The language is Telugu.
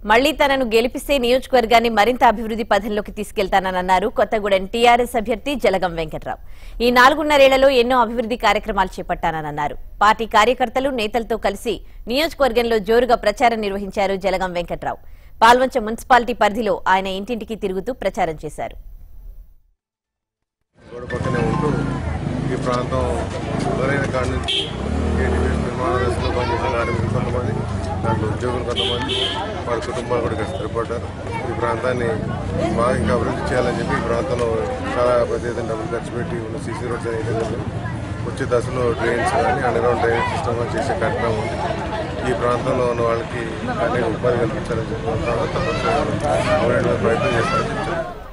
మళ్లీ తనను గెలిపిస్తే నియోజకవర్గాన్ని మరింత అభివృద్ధి పథంలోకి తీసుకెళ్తానన్నారు కొత్తగూడెం టీఆర్ఎస్ అభ్యర్థి జలగం వెంకట్రావు ఈ నాలుగున్నరేళ్లలో ఎన్నో అభివృద్ధి కార్యక్రమాలు చేపట్టానన్నారు పార్టీ కార్యకర్తలు నేతలతో కలిసి నియోజకవర్గంలో జోరుగా ప్రచారం నిర్వహించారు జలగం వెంకట్రావు పాల్వంచ మున్సిపాలిటీ పరిధిలో ఆయన ఇంటింటికి తిరుగుతూ ప్రచారం చేశారు గోడ పక్కనే ఉంటూ ఈ ప్రాంతం మొదలైన కాడి నుంచి ఏటీపీఎస్ నిర్మాణ దశలో పనిచేసిన కార్మికులు కొంతమంది దాంట్లో ఉద్యోగులు కొంతమంది వారి కుటుంబాలు కూడా ఇక్కడ స్థిరపడ్డారు ఈ ప్రాంతాన్ని బాగా ఇంకా అభివృద్ధి చేయాలని చెప్పి ఈ ప్రాంతంలో చాలా పెద్ద ఎత్తున డబ్బులు ఖర్చు పెట్టి ఉన్న సీసీ రోడ్స్ అనేది వచ్చే దశలో డ్రైన్స్ కానీ అండర్గ్రౌండ్ డ్రైనేజ్ సిస్టమ్ కానీ చేసే కార్యక్రమం ఉంది ఈ ప్రాంతంలో ఉన్న వాళ్ళకి అనేక ఉపాధి కల్పించాలని చెప్పి తప్పనిసరిగా ప్రయత్నం చేస్తారని చెప్పారు